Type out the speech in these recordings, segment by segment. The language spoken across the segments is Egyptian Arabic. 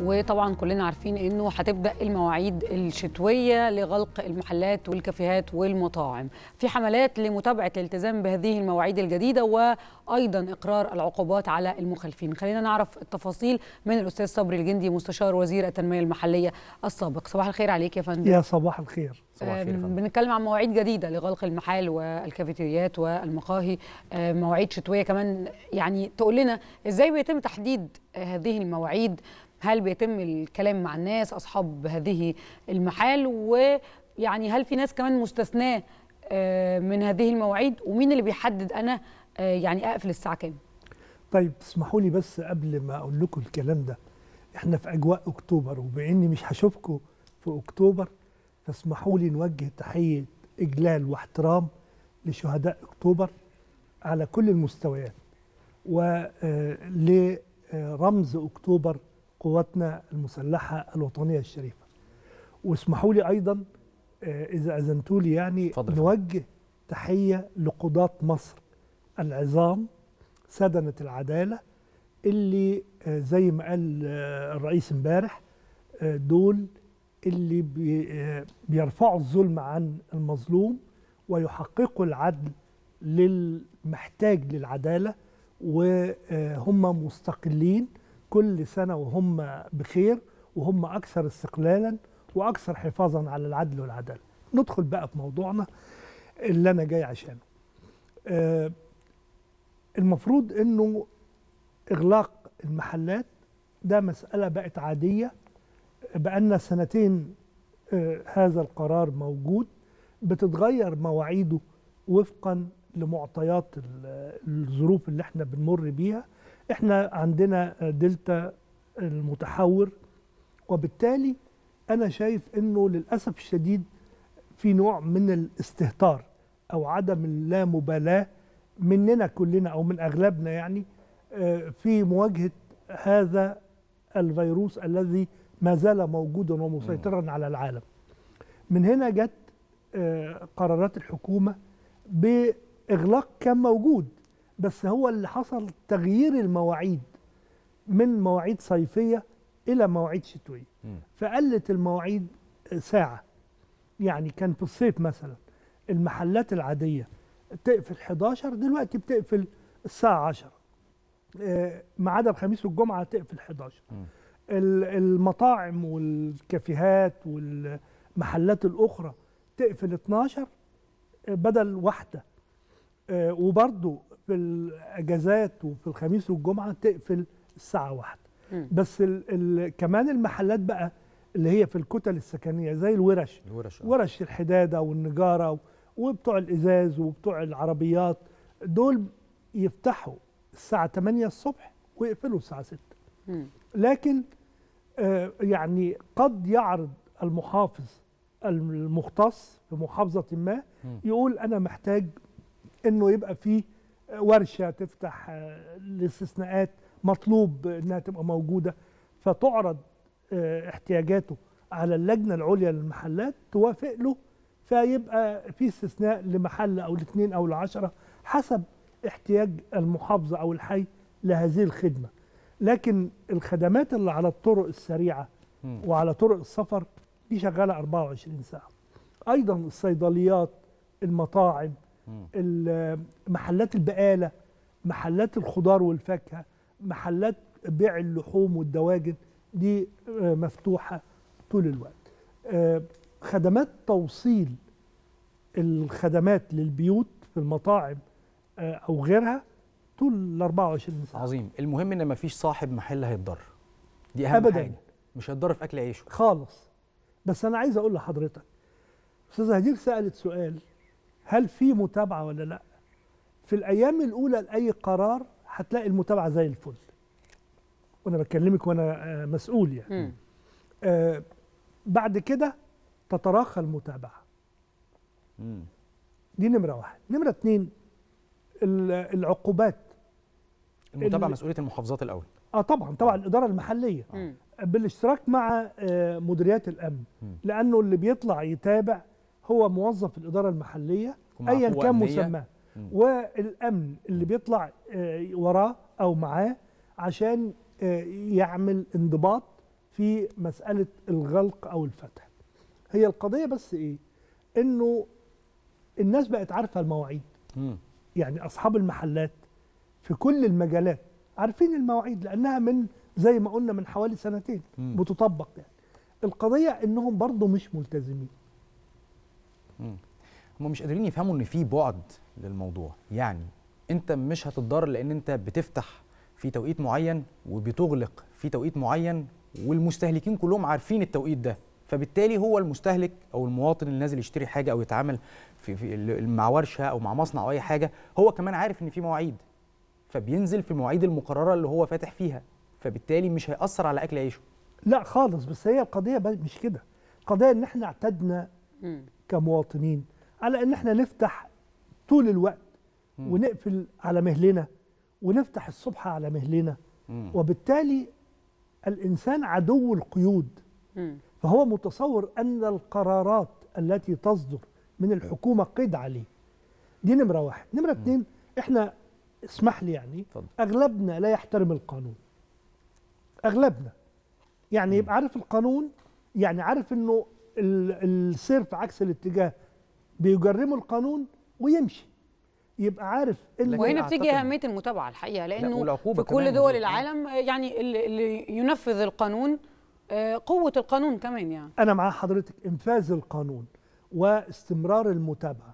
وطبعا كلنا عارفين انه هتبدا المواعيد الشتويه لغلق المحلات والكافيهات والمطاعم في حملات لمتابعه الالتزام بهذه المواعيد الجديده وايضا اقرار العقوبات على المخالفين خلينا نعرف التفاصيل من الاستاذ صبري الجندي مستشار وزير التنميه المحليه السابق صباح الخير عليك يا فندم يا صباح الخير صباح الخير يا آم، فندم. بنتكلم عن مواعيد جديده لغلق المحال والكافيتريات والمقاهي آم، مواعيد شتويه كمان يعني تقول لنا ازاي بيتم تحديد آه، هذه المواعيد هل بيتم الكلام مع الناس اصحاب هذه المحال ويعني هل في ناس كمان مستثناه آه، من هذه المواعيد ومين اللي بيحدد انا آه، يعني اقفل الساعه كام طيب تسمحوا لي بس قبل ما اقول لكم الكلام ده احنا في اجواء اكتوبر وباني مش هشوفكم في اكتوبر فاسمحوا لي نوجه تحيه اجلال واحترام لشهداء اكتوبر على كل المستويات ولرمز اكتوبر قواتنا المسلحه الوطنيه الشريفه واسمحوا لي ايضا آه، اذا اذنتوا لي يعني اتفضل. نوجه تحيه لقضاه مصر العظام سدنة العدالة اللي آه، زي ما قال آه، الرئيس امبارح آه، دول اللي بي- آه، بيرفعوا الظلم عن المظلوم ويحققوا العدل للمحتاج للعدالة وهم مستقلين كل سنة وهم بخير وهم أكثر استقلالا وأكثر حفاظا على العدل والعدالة ندخل بقى في موضوعنا اللي أنا جاي عشانه آه، المفروض انه اغلاق المحلات ده مساله بقت عاديه بقالنا سنتين آه، هذا القرار موجود بتتغير مواعيده وفقا لمعطيات ال- الظروف اللي احنا بنمر بيها احنا عندنا آه، دلتا المتحور وبالتالي انا شايف انه للاسف الشديد في نوع من الاستهتار او عدم اللامبالاه مننا كلنا او من اغلبنا يعني آه، في مواجهه هذا الفيروس الذي ما زال موجودا ومسيطرا على العالم. من هنا جت آه، قرارات الحكومه باغلاق كان موجود بس هو اللي حصل تغيير المواعيد من مواعيد صيفيه الى مواعيد شتويه. مم. فقلت المواعيد آه، ساعه. يعني كان في الصيف مثلا المحلات العاديه تقفل 11 دلوقتي بتقفل الساعة 10 آه، ما عدا الخميس والجمعة تقفل 11 مم. ال- المطاعم والكافيهات والمحلات الأخرى تقفل 12 آه، بدل واحدة آه، وبرضو في الأجازات وفي الخميس والجمعة تقفل الساعة واحدة مم. بس ال ال كمان المحلات بقى اللي هي في الكتل السكنية زي الورش الورش آه. ورش الحداده والنجاره و- وبتوع الازاز وبتوع العربيات دول يفتحوا الساعه 8 الصبح ويقفلوا الساعه 6 مم. لكن آه، يعني قد يعرض المحافظ المختص في محافظه ما مم. يقول انا محتاج انه يبقى في ورشه تفتح آه، الاستثناءات مطلوب انها تبقى موجوده فتعرض آه، احتياجاته على اللجنه العليا للمحلات توافق له فيبقى في استثناء لمحل او لاثنين او لعشره حسب احتياج المحافظه او الحي لهذه الخدمه لكن الخدمات اللي على الطرق السريعه مم. وعلى طرق السفر دي شغاله 24 ساعه ايضا الصيدليات المطاعم مم. ال- محلات البقاله محلات الخضار والفاكهه محلات بيع اللحوم والدواجن دي آه، مفتوحه طول الوقت آه، خدمات توصيل الخدمات للبيوت في المطاعم آه، او غيرها طول ال 24 ساعه عظيم المهم ان مفيش صاحب محل هيتضر دي اهم أبداً. حاجه مش هيتضر في اكل عيشه خالص بس انا عايز اقول لحضرتك استاذه هدير سالت سؤال هل في متابعه ولا لا في الايام الاولى لاي قرار هتلاقي المتابعه زي الفل وانا بكلمك وانا آه، مسؤول يعني مم. آه بعد كده تتراخى المتابعه مم. دي نمره واحد نمره اتنين ال- العقوبات المتابعه ال- مسؤوليه المحافظات الاول اه طبعا طبعا الاداره المحليه مم. بالاشتراك مع آه، مديريات الامن مم. لانه اللي بيطلع يتابع هو موظف الاداره المحليه يكون معاه ايا قوة كان أمنية. مسماه مم. والامن اللي بيطلع آه، وراه او معاه عشان آه، يعمل انضباط في مساله الغلق او الفتح هي القضيه بس ايه انه الناس بقت عارفه المواعيد مم. يعني اصحاب المحلات في كل المجالات عارفين المواعيد لانها من زي ما قلنا من حوالي سنتين مم. بتطبق يعني القضيه انهم برضو مش ملتزمين هم مش قادرين يفهموا ان في بعد للموضوع يعني انت مش هتتضرر لان انت بتفتح في توقيت معين وبتغلق في توقيت معين والمستهلكين كلهم عارفين التوقيت ده فبالتالي هو المستهلك او المواطن اللي نازل يشتري حاجه او يتعامل في, في ال- مع ورشه او مع مصنع او اي حاجه هو كمان عارف ان في مواعيد فبينزل في المواعيد المقرره اللي هو فاتح فيها فبالتالي مش هيأثر على اكل عيشه لا خالص بس هي القضيه ب- مش كده القضيه ان احنا اعتدنا مم. كمواطنين على ان احنا نفتح طول الوقت مم. ونقفل على مهلنا ونفتح الصبح على مهلنا مم. وبالتالي الانسان عدو القيود مم. فهو متصور ان القرارات التي تصدر من الحكومه قيد عليه دي نمره واحد نمره اتنين احنا اسمح لي يعني اتفضل. اغلبنا لا يحترم القانون اغلبنا يعني يبقى عارف القانون يعني عارف انه ال- السير في عكس الاتجاه بيجرموا القانون ويمشي يبقى عارف ان لكن وهنا أعتقد- بتيجي اهميه المتابعه الحقيقه لانه والعقوبة في كل كمان دول جزء. العالم آه، يعني اللي, اللي ينفذ القانون آه، قوه القانون كمان يعني انا مع حضرتك انفاذ القانون واستمرار المتابعه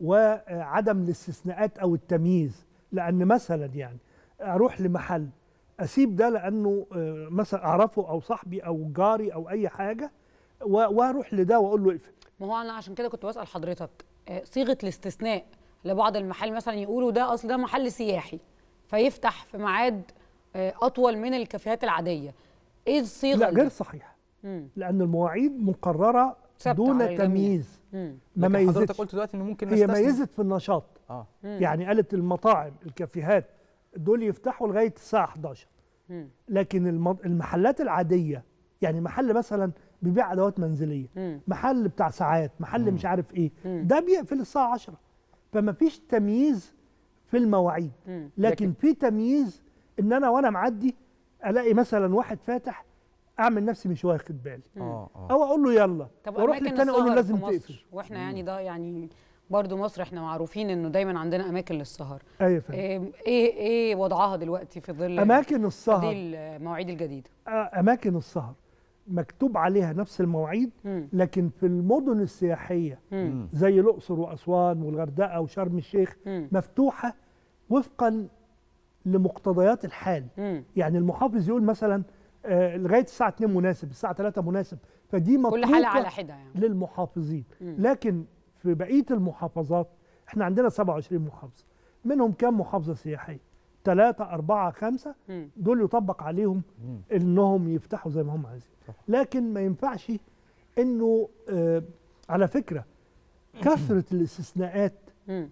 وعدم الاستثناءات او التمييز لان مثلا يعني اروح لمحل اسيب ده لانه آه، مثلا اعرفه او صاحبي او جاري او اي حاجه و- واروح لده واقول له اقفل ما هو انا عشان كده كنت بسال حضرتك آه، صيغه الاستثناء لبعض المحل مثلا يقولوا ده اصل ده محل سياحي فيفتح في ميعاد آه، اطول من الكافيهات العاديه ايه الصيغه لا اللي- غير صحيح مم. لان المواعيد مقرره ثابتة دون على الجميع. تمييز مم. ما لكن حضرتك ميزتش قلت دلوقتي ان ممكن هي نستثني. ميزت في النشاط اه مم. يعني قالت المطاعم الكافيهات دول يفتحوا لغايه الساعه 11 مم. لكن الم- المحلات العاديه يعني محل مثلا بيبيع ادوات منزليه مم. محل بتاع ساعات محل مش عارف ايه مم. ده بيقفل الساعه 10 فما فيش تمييز في المواعيد مم. لكن في تمييز ان انا وانا معدي الاقي مثلا واحد فاتح اعمل نفسي مش واخد بالي اه اه او اقول له يلا طب واروح اماكن للتاني اقول له السهر لازم في مصر تقفل واحنا يعني ده يعني برضو مصر احنا معروفين انه دايما عندنا اماكن للسهر ايوه فاهم ايه ايه إيه وضعها دلوقتي في ظل اماكن هذه السهر المواعيد الجديده آه، اماكن السهر مكتوب عليها نفس المواعيد مم. لكن في المدن السياحيه مم. مم. زي الاقصر واسوان والغردقه وشرم الشيخ مم. مفتوحه وفقا لمقتضيات الحال مم. يعني المحافظ يقول مثلا آه، لغايه الساعه 2 مناسب الساعه 3 مناسب فدي كل حاله متروكة على حده يعني للمحافظين مم. لكن في بقيه المحافظات احنا عندنا 27 محافظه منهم كام محافظه سياحيه ثلاثة أربعة خمسة مم. دول يطبق عليهم مم. انهم يفتحوا زي ما هم عايزين صح. لكن ما ينفعش انه آه على فكره كثره الاستثناءات مم.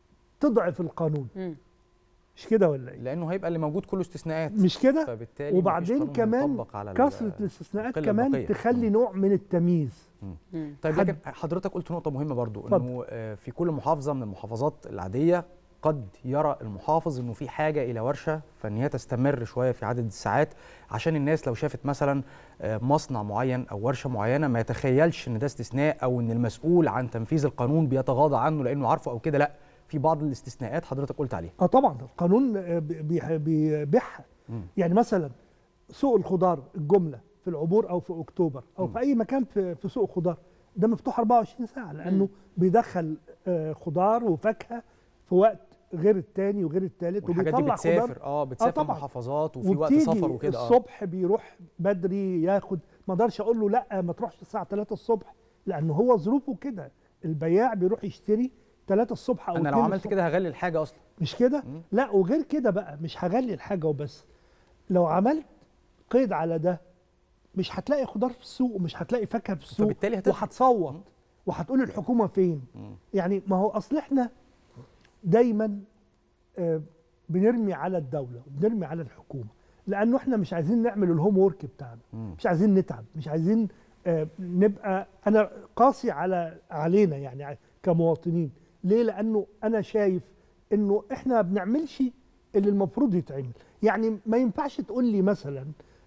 تضعف القانون مم. مش كده ولا ايه لانه هيبقى اللي موجود كله استثناءات مش كده فبالتالي مفيش وبعدين قانون كمان منطبق على ال- كثره الاستثناءات القلة كمان البقية. تخلي مم. نوع من التمييز مم. طيب حد- لكن حضرتك قلت نقطة مهمة برضو اتفضل. انه آه، في كل محافظة من المحافظات العادية قد يرى المحافظ انه في حاجة الى ورشة فان هي تستمر شوية في عدد الساعات عشان الناس لو شافت مثلا آه، مصنع معين او ورشة معينة ما يتخيلش ان ده استثناء او ان المسؤول عن تنفيذ القانون بيتغاضى عنه لانه عارفه او كده لا في بعض الاستثناءات حضرتك قلت عليها اه طبعا القانون آه، بي- بي- بيبيعها مم. يعني مثلا سوق الخضار الجمله في العبور او في اكتوبر او مم. في اي مكان في في سوق خضار ده مفتوح 24 ساعه لانه بيدخل آه، خضار وفاكهه في وقت غير التاني وغير التالت والحاجات دي وبيطلع خضار بتسافر اه بتسافر طبعاً. محافظات وفي وقت وبتيجي سفر وكده اه الصبح بيروح بدري ياخد ما اقدرش اقول له لا ما تروحش الساعه 3 الصبح لان هو ظروفه كده البياع بيروح يشتري 3 الصبح او انا لو 2 عملت الصبح. كده هغلي الحاجة اصلا مش كده مم. لا وغير كده بقى مش هغلي الحاجه وبس لو عملت قيد على ده مش هتلاقي خضار في السوق ومش هتلاقي فاكهه في السوق فبالتالي هتفرق. وهتصوت وهتقول الحكومه فين مم. يعني ما هو اصل احنا دايما آه، بنرمي على الدوله وبنرمي على الحكومه لانه احنا مش عايزين نعمل الهوم ورك بتاعنا مم. مش عايزين نتعب مش عايزين آه، نبقى انا قاسي على علينا يعني ع- كمواطنين ليه لانه انا شايف انه احنا ما بنعملش اللي المفروض يتعمل يعني ما ينفعش تقول لي مثلا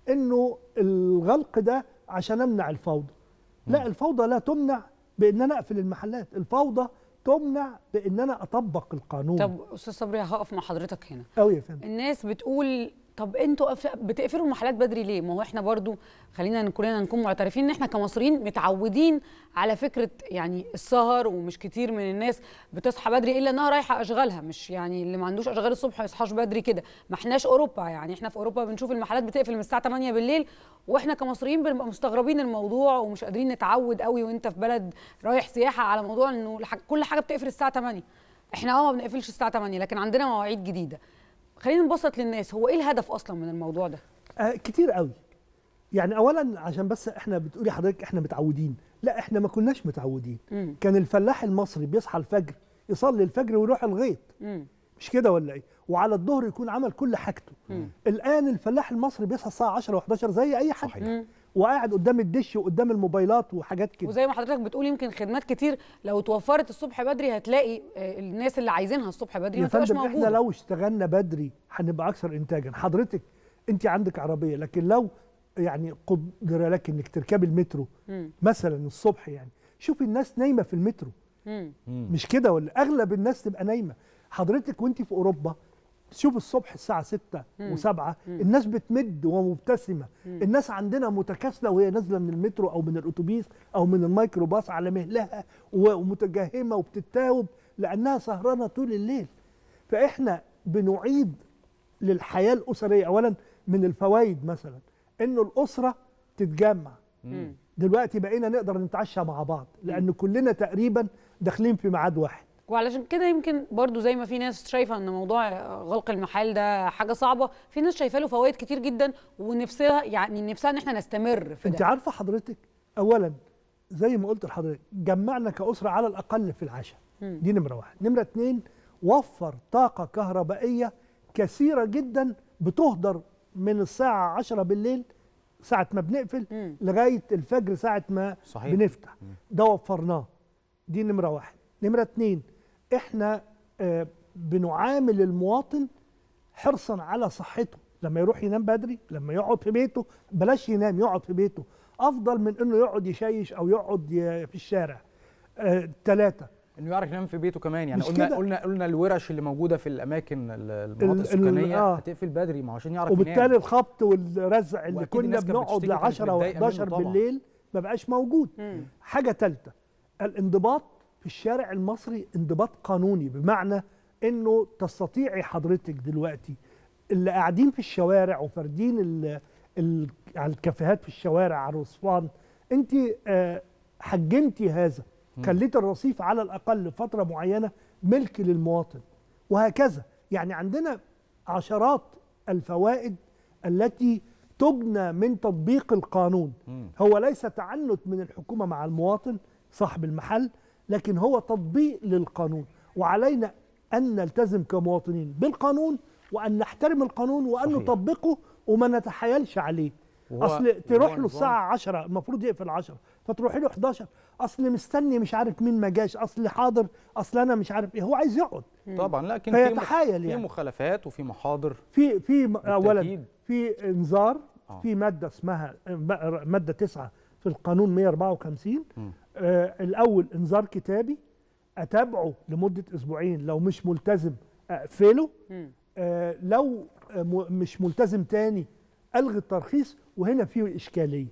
انه الغلق ده عشان امنع الفوضى لا الفوضى لا تمنع بان انا اقفل المحلات الفوضى تمنع بان انا اطبق القانون طب استاذ صبري هقف مع حضرتك هنا قوي يا فندم الناس بتقول طب انتوا قف- بتقفلوا المحلات بدري ليه؟ ما هو احنا برضو خلينا كلنا نكون معترفين ان احنا كمصريين متعودين على فكره يعني السهر ومش كتير من الناس بتصحى بدري الا انها رايحه اشغالها مش يعني اللي ما عندوش اشغال الصبح ما يصحاش بدري كده ما احناش اوروبا يعني احنا في اوروبا بنشوف المحلات بتقفل من الساعه 8 بالليل واحنا كمصريين بنبقى مستغربين الموضوع ومش قادرين نتعود قوي وانت في بلد رايح سياحه على موضوع انه الح- كل حاجه بتقفل الساعه 8 احنا اه ما بنقفلش الساعه 8 لكن عندنا مواعيد جديده خلينا نبسط للناس هو ايه الهدف اصلا من الموضوع ده آه كتير قوي يعني اولا عشان بس احنا بتقولي حضرتك احنا متعودين لا احنا ما كناش متعودين مم. كان الفلاح المصري بيصحى الفجر يصلي الفجر ويروح الغيط مم. مش كده ولا ايه وعلى الظهر يكون عمل كل حاجته مم. الان الفلاح المصري بيصحى الساعه 10 و11 زي اي حد صحيح. مم. وقاعد قدام الدش وقدام الموبايلات وحاجات كده وزي ما حضرتك بتقول يمكن خدمات كتير لو توفرت الصبح بدري هتلاقي آه، الناس اللي عايزينها الصبح بدري يا ما تبقاش فندم احنا موجوده لو اشتغلنا بدري هنبقى اكثر انتاجا حضرتك انت عندك عربيه لكن لو يعني قدر لك انك تركبي المترو مم. مثلا الصبح يعني شوفي الناس نايمه في المترو مم. مش كده ولا اغلب الناس تبقى نايمه حضرتك وانت في اوروبا تشوف الصبح الساعه 6 مم. و7 الناس بتمد ومبتسمه الناس عندنا متكاسله وهي نازله من المترو او من الاتوبيس او من الميكروباص على مهلها و- ومتجهمه وبتتاوب لانها سهرانه طول الليل فاحنا بنعيد للحياه الاسريه اولا من الفوائد مثلا انه الاسره تتجمع مم. دلوقتي بقينا نقدر نتعشى مع بعض لان كلنا تقريبا داخلين في ميعاد واحد وعلشان كده يمكن برضو زي ما في ناس شايفه ان موضوع غلق المحال ده حاجه صعبه في ناس شايفه له فوائد كتير جدا ونفسها يعني نفسها ان احنا نستمر في انت ده عارفه حضرتك اولا زي ما قلت لحضرتك جمعنا كاسره على الاقل في العشاء مم. دي نمره واحد نمره اتنين وفر طاقه كهربائيه كثيره جدا بتهدر من الساعه 10 بالليل ساعه ما بنقفل مم. لغايه الفجر ساعه ما صحيح. بنفتح ده وفرناه دي نمره واحد نمره اتنين احنا آه بنعامل المواطن حرصا على صحته لما يروح ينام بدري لما يقعد في بيته بلاش ينام يقعد في بيته افضل من انه يقعد يشيش او يقعد ي- في الشارع آه ثلاثة انه يعرف ينام في بيته كمان يعني مش قلنا كده. قلنا قلنا الورش اللي موجوده في الاماكن ال- المناطق ال- السكانيه آه. هتقفل بدري ما هو عشان يعرف وبالتالي ينام الخبط والرزع اللي وأكيد كنا الناس كانت بنقعد ل بتشتكي وكانت 10 متضايقة منه و11 طبعاً. بالليل ما بقاش موجود مم. حاجة ثالثة الانضباط في الشارع المصري انضباط قانوني بمعنى انه تستطيعي حضرتك دلوقتي اللي قاعدين في الشوارع وفاردين ال- ال- على الكافيهات في الشوارع على الرصفان انت آه، حجمتي هذا خليت الرصيف على الاقل فتره معينه ملك للمواطن وهكذا يعني عندنا عشرات الفوائد التي تبنى من تطبيق القانون مم. هو ليس تعنت من الحكومه مع المواطن صاحب المحل لكن هو تطبيق للقانون وعلينا ان نلتزم كمواطنين بالقانون وان نحترم القانون وان صحيح. نطبقه وما نتحايلش عليه وهو- اصل تروح وهو له نظام- الساعه 10 المفروض يقفل 10 فتروحي له 11 اصل مستني مش عارف مين ما جاش اصل حاضر اصل انا مش عارف ايه هو عايز يقعد طبعا لكن في مخ- فيتحايل في يعني. مخالفات وفي محاضر في في م- اولا بالتأكيد. في انذار آه. في ماده اسمها م- ماده 9 في القانون 154 مم. آه الاول انذار كتابي اتابعه لمده اسبوعين لو مش ملتزم اقفله مم. آه لو آه م- مش ملتزم تاني الغي الترخيص وهنا في اشكاليه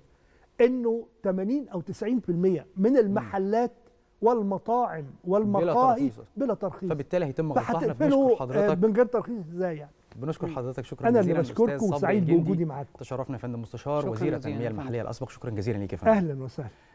انه 80 او 90% من المحلات والمطاعم والمقاهي ترخيص. بلا ترخيص فبالتالي هيتم غلقها احنا فهتقفله بنشكر آه، حضرتك من غير ترخيص ازاي يعني بنشكر حضرتك شكرا انا جزيلا اللي بشكركم الأستاذ صبري وسعيد الجندي. بوجودي معاكم تشرفنا يا فندم مستشار شكراً وزير جزيلاً التنميه يا فندم. المحليه الاسبق شكرا جزيلا ليك يا فندم اهلا وسهلا